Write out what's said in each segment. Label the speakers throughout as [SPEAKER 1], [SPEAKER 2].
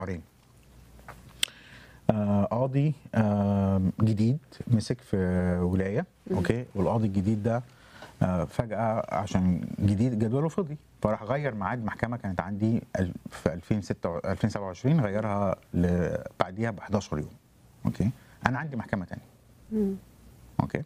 [SPEAKER 1] شهرين آه، قاضي آه، جديد مسك في ولايه اوكي والقاضي الجديد ده آه، فجاه عشان جديد جدوله فضي فراح غير ميعاد محكمه كانت عندي ال- في 2006 2027 غيرها ل- بعديها ب 11 يوم اوكي انا عندي محكمه تانية اوكي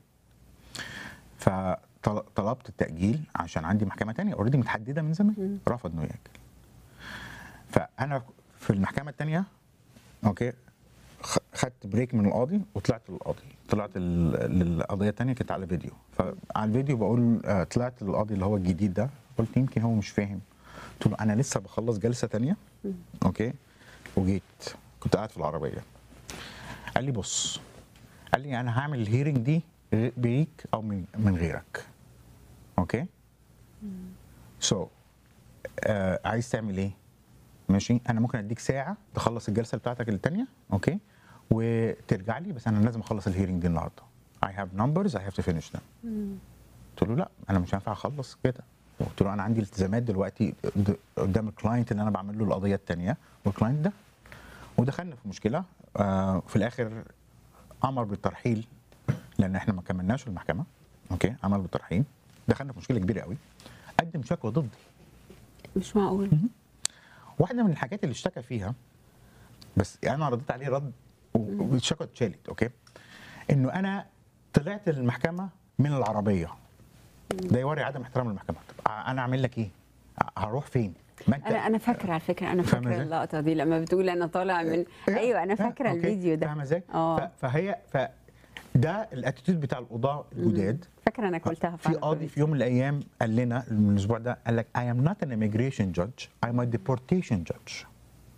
[SPEAKER 1] فطلبت التاجيل عشان عندي محكمه تانية اوريدي متحدده من زمان رفض انه ياجل فانا في المحكمه الثانيه اوكي خ- خدت بريك من القاضي وطلعت للقاضي طلعت ال- للقضيه الثانيه كانت على فيديو فعلى الفيديو بقول آه، طلعت للقاضي اللي هو الجديد ده قلت يمكن هو مش فاهم قلت له انا لسه بخلص جلسه ثانيه اوكي وجيت كنت قاعد في العربيه قال لي بص قال لي انا هعمل الهيرنج دي غ- بيك او من من غيرك اوكي سو آه عايز تعمل ايه ماشي انا ممكن اديك ساعه تخلص الجلسه بتاعتك الثانيه اوكي وترجع لي بس انا لازم اخلص الهيرنج دي النهارده I have numbers I have to finish them قلت له لا انا مش هينفع اخلص كده قلت له انا عندي التزامات دلوقتي د- قدام الكلاينت اللي انا بعمل له القضيه الثانيه والكلاينت ده ودخلنا في مشكله آه في الاخر امر بالترحيل لان احنا ما كملناش المحكمه اوكي امر بالترحيل دخلنا في مشكله كبيره قوي قدم شكوى ضدي
[SPEAKER 2] مش معقول
[SPEAKER 1] واحده من الحاجات اللي اشتكى فيها بس انا رديت عليه رد و- والشكوى اتشالت اوكي انه انا طلعت المحكمه من العربيه ده يوري عدم احترام المحكمه طب انا اعمل لك ايه هروح فين ما انت
[SPEAKER 2] انا انا فاكره على فكره انا
[SPEAKER 1] فاهمة
[SPEAKER 2] فاكره
[SPEAKER 1] إزاي؟
[SPEAKER 2] اللقطه دي لما بتقول انا طالع من
[SPEAKER 1] إيه؟
[SPEAKER 2] ايوه انا
[SPEAKER 1] إيه؟
[SPEAKER 2] فاكره
[SPEAKER 1] أوكي.
[SPEAKER 2] الفيديو ده
[SPEAKER 1] فاهمه ازاي؟
[SPEAKER 2] اه
[SPEAKER 1] ف- فهي ف ده الاتيتيود بتاع القضاه الجداد
[SPEAKER 2] فاكره انا قلتها
[SPEAKER 1] في
[SPEAKER 2] فعلا
[SPEAKER 1] قاضي في يوم من الايام قال لنا من الاسبوع ده قال لك I am not an immigration judge I'm a deportation judge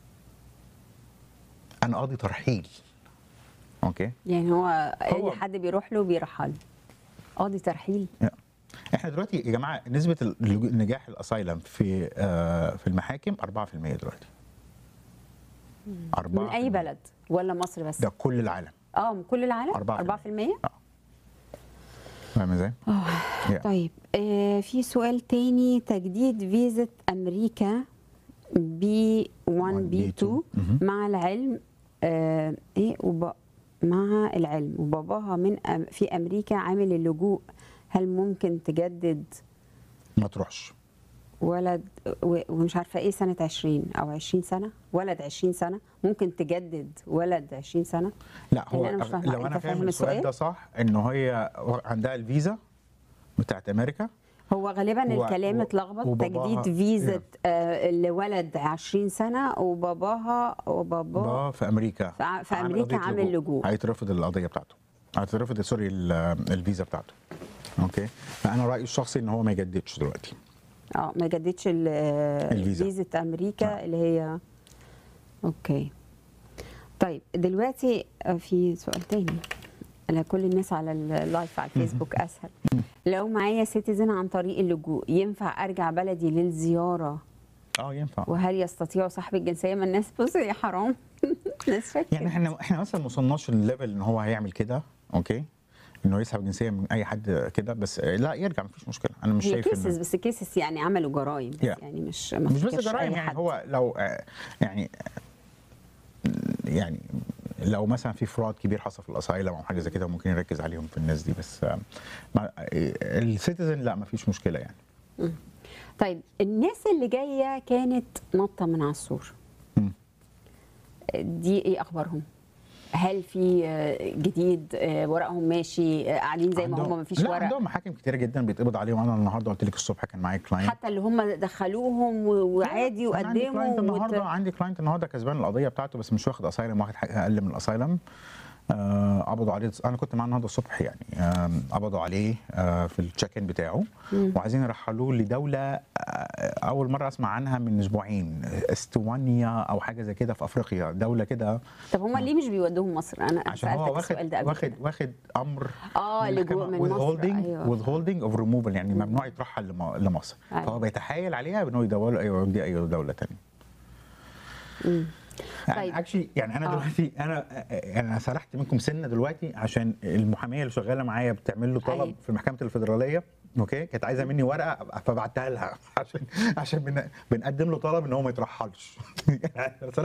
[SPEAKER 1] انا قاضي ترحيل اوكي
[SPEAKER 2] يعني هو
[SPEAKER 1] هو-
[SPEAKER 2] اي حد بيروح له بيرحل قاضي ترحيل
[SPEAKER 1] احنا دلوقتي يا جماعه نسبه اللجوء- نجاح الاسايلم في آه، في المحاكم 4% دلوقتي 4%
[SPEAKER 2] من اي بلد ولا مصر بس
[SPEAKER 1] ده كل العالم
[SPEAKER 2] اه من كل العالم
[SPEAKER 1] 4%.
[SPEAKER 2] 4%
[SPEAKER 1] فاهم ازاي؟ Yeah.
[SPEAKER 2] طيب آه في سؤال تاني تجديد فيزا امريكا بي 1 بي 2
[SPEAKER 1] مهم.
[SPEAKER 2] مع العلم آه ايه وب... مع العلم وباباها من أم... في امريكا عامل اللجوء هل ممكن تجدد
[SPEAKER 1] ما تروحش
[SPEAKER 2] ولد و- ومش عارفه ايه سنه 20 او 20 سنه ولد 20 سنه ممكن تجدد ولد 20 سنه
[SPEAKER 1] لا هو
[SPEAKER 2] يعني أنا مش فاهمة.
[SPEAKER 1] لو انا
[SPEAKER 2] أنت
[SPEAKER 1] فاهم
[SPEAKER 2] فاهم
[SPEAKER 1] السؤال
[SPEAKER 2] السؤال؟
[SPEAKER 1] ده صح انه هي عندها الفيزا بتاعت امريكا
[SPEAKER 2] هو غالبا
[SPEAKER 1] و-
[SPEAKER 2] الكلام
[SPEAKER 1] و-
[SPEAKER 2] اتلخبط
[SPEAKER 1] وباباها-
[SPEAKER 2] تجديد فيزا آه لولد 20 سنه وباباها وباباه
[SPEAKER 1] بابا في امريكا
[SPEAKER 2] في ع- في
[SPEAKER 1] عامل
[SPEAKER 2] أمريكا
[SPEAKER 1] قضية
[SPEAKER 2] عامل لجوء.
[SPEAKER 1] هيترفض القضيه بتاعته هيترفض سوري ال- الفيزا بتاعته اوكي فانا رايي الشخصي ان هو ما يجددش دلوقتي
[SPEAKER 2] اه ما جددش ال-
[SPEAKER 1] الفيزا.
[SPEAKER 2] فيزا امريكا
[SPEAKER 1] آه.
[SPEAKER 2] اللي هي اوكي طيب دلوقتي آه، في سؤال تاني لكل الناس على اللايف على الفيسبوك اسهل لو معايا سيتيزن عن طريق اللجوء ينفع ارجع بلدي للزياره
[SPEAKER 1] اه ينفع
[SPEAKER 2] وهل يستطيع صاحب الجنسيه ما الناس بص يا حرام ناس فاكره
[SPEAKER 1] يعني احنا احنا مثلا ما وصلناش لليفل ان هو هيعمل كده اوكي انه يسحب جنسيه من اي حد كده بس لا يرجع مفيش مشكله انا مش
[SPEAKER 2] هي
[SPEAKER 1] شايف
[SPEAKER 2] كيسز
[SPEAKER 1] إن
[SPEAKER 2] بس كيسز يعني عملوا جرائم بس
[SPEAKER 1] Yeah.
[SPEAKER 2] يعني مش ما
[SPEAKER 1] مش بس
[SPEAKER 2] افتكرش
[SPEAKER 1] جرائم
[SPEAKER 2] أي
[SPEAKER 1] يعني
[SPEAKER 2] حد.
[SPEAKER 1] هو لو آه، يعني يعني لو مثلا في فراد كبير حصل في الاسايلم او حاجه زي كده ممكن يركز عليهم في الناس دي بس آه، ما- السيتيزن لا مفيش مشكله يعني
[SPEAKER 2] طيب الناس اللي جايه كانت نطه من على السور
[SPEAKER 1] مم.
[SPEAKER 2] دي ايه اخبارهم؟ هل في آه، جديد آه، ورقهم ماشي آه، قاعدين زي ما
[SPEAKER 1] عندهم-
[SPEAKER 2] هم مفيش
[SPEAKER 1] لا
[SPEAKER 2] ورق
[SPEAKER 1] عندهم محاكم كتيره جدا بيتقبض عليهم انا النهارده قلت لك الصبح كان معايا كلاينت
[SPEAKER 2] حتى اللي هم دخلوهم و- وعادي
[SPEAKER 1] أنا عندي كلاينت
[SPEAKER 2] وقدموا
[SPEAKER 1] النهارده
[SPEAKER 2] وت...
[SPEAKER 1] عندي كلاينت النهارده كسبان القضيه بتاعته بس مش واخد اسايلم واخد حاجة اقل من الاسايلم آه، قبضوا عليه انا كنت معاه النهارده الصبح يعني آم، قبضوا عليه آه، في التشيك ان بتاعه وعايزين يرحلوه لدوله آه، اول مره اسمع عنها من اسبوعين استوانيا او حاجه زي كده في افريقيا دوله كده
[SPEAKER 2] طب هم ليه مش بيودوهم مصر؟ انا أنا
[SPEAKER 1] عشان
[SPEAKER 2] سالتك
[SPEAKER 1] هو
[SPEAKER 2] السؤال
[SPEAKER 1] واخد
[SPEAKER 2] ده قبل
[SPEAKER 1] واخد
[SPEAKER 2] كده.
[SPEAKER 1] واخد امر
[SPEAKER 2] اه لجوء من مصر ايوه
[SPEAKER 1] withholding اوف ريموفال يعني ممنوع يترحل لم- لمصر
[SPEAKER 2] أيوة.
[SPEAKER 1] فهو بيتحايل عليها بانه يدور يودي اي دوله ثانيه
[SPEAKER 2] مم.
[SPEAKER 1] يعني
[SPEAKER 2] طيب.
[SPEAKER 1] اكشلي يعني انا
[SPEAKER 2] آه.
[SPEAKER 1] دلوقتي انا يعني انا سرحت منكم سنه دلوقتي عشان المحاميه اللي شغاله معايا بتعمل له طلب
[SPEAKER 2] أيوة.
[SPEAKER 1] في المحكمه الفدراليه اوكي كانت عايزه مني ورقه فبعتها لها عشان عشان بن- بنقدم له طلب ان هو ما يترحلش يعني